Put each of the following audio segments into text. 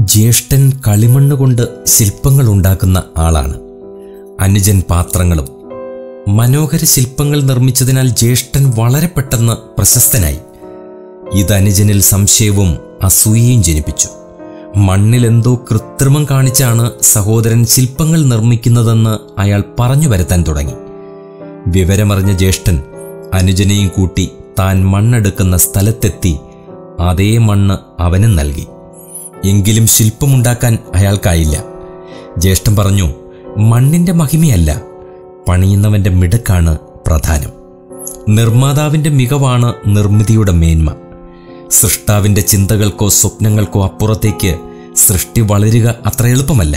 ജ്യേഷ്ഠൻ കളിമണ്ണ് കൊണ്ട് ശില്പങ്ങൾ ഉണ്ടാക്കുന്ന ആളാണ് അനുജൻ പാത്രങ്ങളും മനോഹര ശില്പങ്ങൾ നിർമ്മിച്ചതിനാൽ ജ്യേഷ്ഠൻ വളരെ പെട്ടെന്ന് പ്രശസ്തനായി ഇത് അനുജനിൽ സംശയവും അസൂയയും ജനിപ്പിച്ചു മണ്ണിലെന്തോ കൃത്രിമം കാണിച്ചാണ് സഹോദരൻ ശില്പങ്ങൾ നിർമ്മിക്കുന്നതെന്ന് അയാൾ പറഞ്ഞു വരുത്താൻ തുടങ്ങി വിവരമറിഞ്ഞ ജ്യേഷ്ഠൻ അനുജനെയും കൂട്ടി താൻ മണ്ണെടുക്കുന്ന സ്ഥലത്തെത്തി അതേ മണ്ണ് അവനും നൽകി എങ്കിലും ശില്പമുണ്ടാക്കാൻ അയാൾക്കായില്ല ജ്യേഷ്ഠൻ പറഞ്ഞു മണ്ണിന്റെ മഹിമയല്ല പണിയുന്നവന്റെ മിടുക്കാണ് പ്രധാനം നിർമ്മാതാവിന്റെ മികവാണ് നിർമ്മിതിയുടെ മേന്മ സൃഷ്ടാവിന്റെ ചിന്തകൾക്കോ സ്വപ്നങ്ങൾക്കോ അപ്പുറത്തേക്ക് സൃഷ്ടി വളരുക അത്ര എളുപ്പമല്ല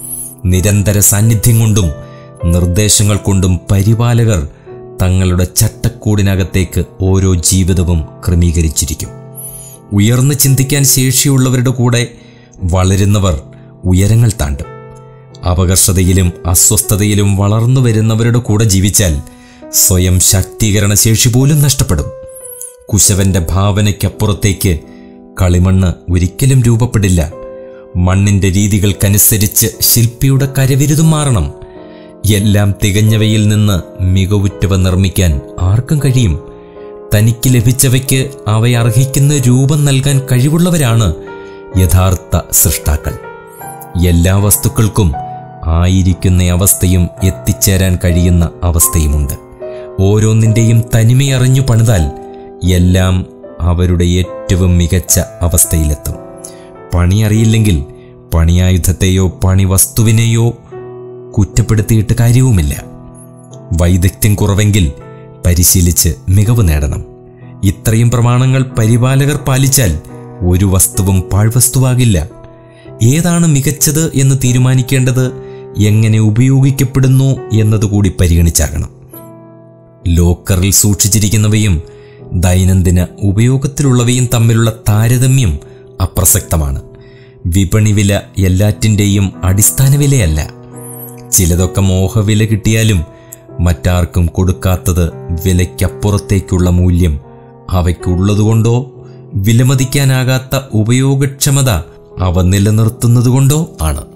നിരന്തര സാന്നിധ്യം കൊണ്ടും നിർദ്ദേശങ്ങൾ കൊണ്ടും പരിപാലകർ തങ്ങളുടെ ചട്ടക്കൂടിനകത്തേക്ക് ഓരോ ജീവിതവും ക്രമീകരിച്ചിരിക്കും ഉയർന്ന് ചിന്തിക്കാൻ ശേഷിയുള്ളവരുടെ കൂടെ വളരുന്നവർ ഉയരങ്ങൾ താണ്ടും അപകർഷതയിലും അസ്വസ്ഥതയിലും വളർന്നു വരുന്നവരുടെ കൂടെ ജീവിച്ചാൽ സ്വയം ശാക്തീകരണ ശേഷി പോലും നഷ്ടപ്പെടും കുശവന്റെ ഭാവനയ്ക്കപ്പുറത്തേക്ക് കളിമണ്ണ് ഒരിക്കലും രൂപപ്പെടില്ല മണ്ണിന്റെ രീതികൾക്കനുസരിച്ച് ശില്പിയുടെ കരവിരുതും മാറണം എല്ലാം തികഞ്ഞവയിൽ നിന്ന് മികവുറ്റവ നിർമ്മിക്കാൻ ആർക്കും കഴിയും തനിക്ക് ലഭിച്ചവയ്ക്ക് അവയർഹിക്കുന്ന രൂപം നൽകാൻ കഴിവുള്ളവരാണ് യഥാർത്ഥ സൃഷ്ടാക്കൾ എല്ലാ വസ്തുക്കൾക്കും ആയിരിക്കുന്ന അവസ്ഥയും എത്തിച്ചേരാൻ കഴിയുന്ന അവസ്ഥയുമുണ്ട് ഓരോന്നിൻ്റെയും തനിമയറിഞ്ഞു പണിതാൽ എല്ലാം അവരുടെ ഏറ്റവും മികച്ച അവസ്ഥയിലെത്തും പണി അറിയില്ലെങ്കിൽ പണിയായുധത്തെയോ പണി വസ്തുവിനെയോ കുറ്റപ്പെടുത്തിയിട്ട് കാര്യവുമില്ല വൈദഗ്ധ്യം കുറവെങ്കിൽ പരിശീലിച്ച് മികവ് നേടണം ഇത്രയും പ്രമാണങ്ങൾ പരിപാലകർ പാലിച്ചാൽ ഒരു വസ്തുവും പാഴ്വസ്തുവാകില്ല ഏതാണ് മികച്ചത് എന്ന് തീരുമാനിക്കേണ്ടത് എങ്ങനെ ഉപയോഗിക്കപ്പെടുന്നു എന്നതുകൂടി പരിഗണിച്ചാകണം ലോക്കറിൽ സൂക്ഷിച്ചിരിക്കുന്നവയും ദൈനംദിന ഉപയോഗത്തിലുള്ളവയും തമ്മിലുള്ള താരതമ്യം അപ്രസക്തമാണ് വിപണി വില എല്ലാറ്റിൻ്റെയും അടിസ്ഥാന വിലയല്ല ചിലതൊക്കെ മോഹവില കിട്ടിയാലും മറ്റാർക്കും കൊടുക്കാത്തത് വിലയ്ക്കപ്പുറത്തേക്കുള്ള മൂല്യം അവയ്ക്കുള്ളതുകൊണ്ടോ വിലമതിക്കാനാകാത്ത ഉപയോഗക്ഷമത അവ നിലനിർത്തുന്നതുകൊണ്ടോ ആണ്